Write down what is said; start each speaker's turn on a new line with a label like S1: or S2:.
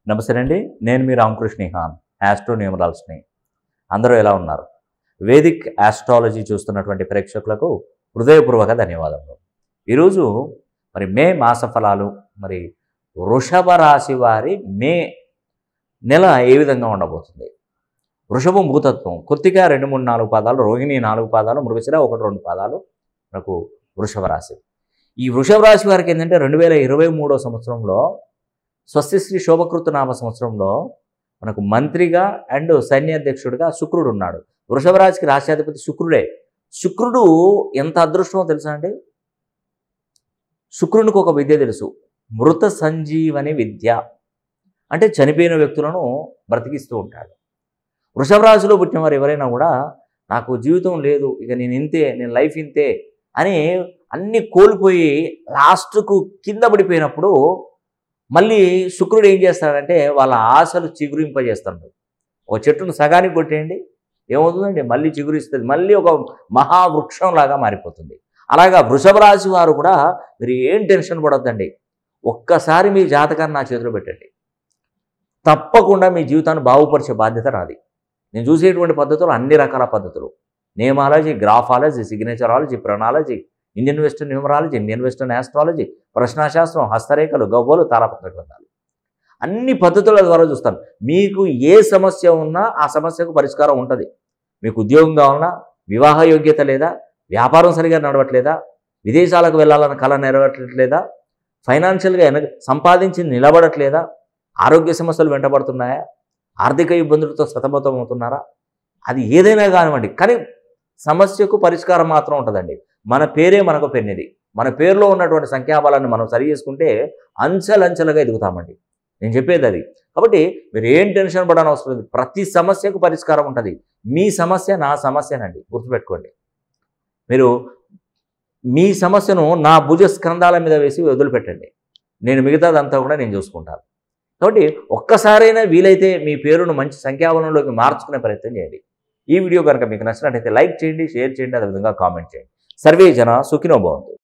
S1: నమస్తే అండి నేను మీ రామకృష్ణ హాన్ ఆస్ట్రో న్యూమరాల్స్ని అందరూ ఎలా ఉన్నారు వేదిక్ ఆస్ట్రాలజీ చూస్తున్నటువంటి ప్రేక్షకులకు హృదయపూర్వక ధన్యవాదములు ఈరోజు మరి మే మాస ఫలాలు మరి వృషభ రాశి వారి మే నెల ఏ విధంగా ఉండబోతుంది వృషభం భూతత్వం కొద్దిగా రెండు మూడు నాలుగు పాదాలు రోహిణి నాలుగు పాదాలు మృగశిర ఒకటి రెండు పాదాలు మనకు వృషభ రాశి ఈ వృషభ రాశి వారికి ఏంటంటే రెండు వేల ఇరవై మూడో సంవత్సరంలో స్వస్తిశ్రీ శోభకృత నామ సంవత్సరంలో మనకు మంత్రిగా అండ్ సైన్యాధ్యక్షుడిగా శుక్రుడు ఉన్నాడు వృషభ రాశికి రాష్ట్రాధిపతి శుక్రుడే శుక్రుడు ఎంత అదృష్టమో తెలుసా అండి శుక్రునికి ఒక విద్య తెలుసు మృత సంజీవని విద్య అంటే చనిపోయిన వ్యక్తులను బ్రతికిస్తూ ఉంటాడు వృషభ రాశిలో పుట్టిన వారు ఎవరైనా కూడా నాకు జీవితం లేదు ఇక నేను ఇంతే నేను లైఫ్ ఇంతే అని అన్ని కోల్పోయి లాస్ట్కు కింద పడిపోయినప్పుడు మళ్ళీ శుక్రుడు ఏం చేస్తాడంటే వాళ్ళ ఆశలు చిగురింపజేస్తాడు ఒక చెట్టును సగానికి కొట్టేయండి ఏమవుతుందండి మళ్ళీ చిగురిస్తుంది మళ్ళీ ఒక మహావృక్షం లాగా మారిపోతుంది అలాగా వృషభ రాశి వారు కూడా మీరు ఏం టెన్షన్ పడొద్దండి ఒక్కసారి మీ జాతకాన్ని నా చేతిలో పెట్టండి తప్పకుండా మీ జీవితాన్ని బాగుపరిచే బాధ్యత నాది నేను చూసేటువంటి పద్ధతులు అన్ని రకాల పద్ధతులు నేమాలజీ గ్రాఫాలజీ సిగ్నేచరాలజీ ప్రొనాలజీ Indian western numerology Indian western astrology ప్రశ్నాశాస్త్రం హస్తరేఖలు గవ్వలు తాళపత్ర గ్రంథాలు అన్ని పద్ధతుల ద్వారా చూస్తాను మీకు ఏ సమస్య ఉన్నా ఆ సమస్యకు పరిష్కారం ఉంటుంది మీకు ఉద్యోగం కావాలన్నా వివాహ యోగ్యత లేదా వ్యాపారం సరిగా నడవట్లేదా విదేశాలకు వెళ్ళాలన్న కళ నెరవేరట్లేదా ఫైనాన్షియల్గా ఎన సంపాదించి నిలబడట్లేదా ఆరోగ్య సమస్యలు వెంటబడుతున్నాయా ఆర్థిక ఇబ్బందులతో సతమతం అవుతున్నారా అది ఏదైనా కానివ్వండి కానీ సమస్యకు పరిష్కారం మాత్రం ఉంటుందండి మన పేరే మనకు పెన్నిది మన పేరులో ఉన్నటువంటి సంఖ్యాబలాన్ని మనం సరి చేసుకుంటే అంచెలంచెలుగా ఎదుగుతామండి నేను చెప్పేది అది కాబట్టి మీరు ఏం టెన్షన్ పడని అవసరం లేదు ప్రతి సమస్యకు పరిష్కారం ఉంటుంది మీ సమస్య నా సమస్యనండి గుర్తుపెట్టుకోండి మీరు మీ సమస్యను నా భుజ స్కంధాల మీద వేసి వదిలిపెట్టండి నేను మిగతాదంతా కూడా నేను చూసుకుంటాను కాబట్టి ఒక్కసారైనా వీలైతే మీ పేరును మంచి సంఖ్యాబలంలోకి మార్చుకునే ప్రయత్నం చేయండి ఈ వీడియో కనుక మీకు నచ్చినట్టయితే లైక్ చేయండి షేర్ చేయండి అదేవిధంగా కామెంట్ చేయండి సర్వే జన సుఖినో భవంతు